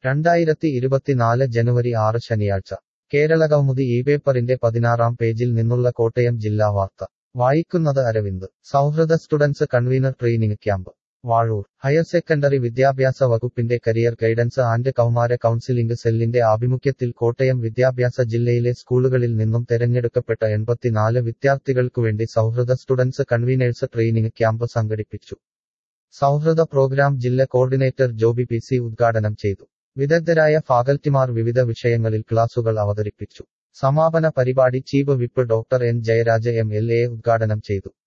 രണ്ടായിരത്തി ഇരുപത്തിനാല് ജനുവരി ആറ് ശനിയാഴ്ച കേരളകൗമുദി ഈ പേപ്പറിന്റെ പതിനാറാം പേജിൽ നിന്നുള്ള കോട്ടയം ജില്ലാ വാർത്ത വായിക്കുന്നത് അരവിന്ദ് സൗഹൃദ students convener training camp Vazhoor higher secondary വിദ്യാഭ്യാസ വകുപ്പിന്റെ കരിയർ ഗൈഡൻസ് ആൻഡ് കൗമാര കൗൺസിലിംഗ് സെല്ലിന്റെ ആഭിമുഖ്യത്തിൽ കോട്ടയം വിദ്യാഭ്യാസ ജില്ലയിലെ സ്കൂളുകളിൽ നിന്നും തെരഞ്ഞെടുക്കപ്പെട്ട എൺപത്തിനാല് വിദ്യാർത്ഥികൾക്കുവേണ്ടി സൗഹൃദ സ്റ്റുഡൻസ് കൺവീനേഴ്സ് ട്രെയിനിങ് ക്യാമ്പ് സംഘടിപ്പിച്ചു സൗഹൃദ പ്രോഗ്രാം ജില്ല കോർഡിനേറ്റർ ജോബി പി സി ഉദ്ഘാടനം ചെയ്തു വിദഗ്ധരായ ഫാക്കൽറ്റിമാർ വിവിധ വിഷയങ്ങളിൽ ക്ലാസുകൾ അവതരിപ്പിച്ചു സമാപന പരിപാടി chief whip doctor N Jayaraj M L A ഉദ്ഘാടനം ചെയ്തു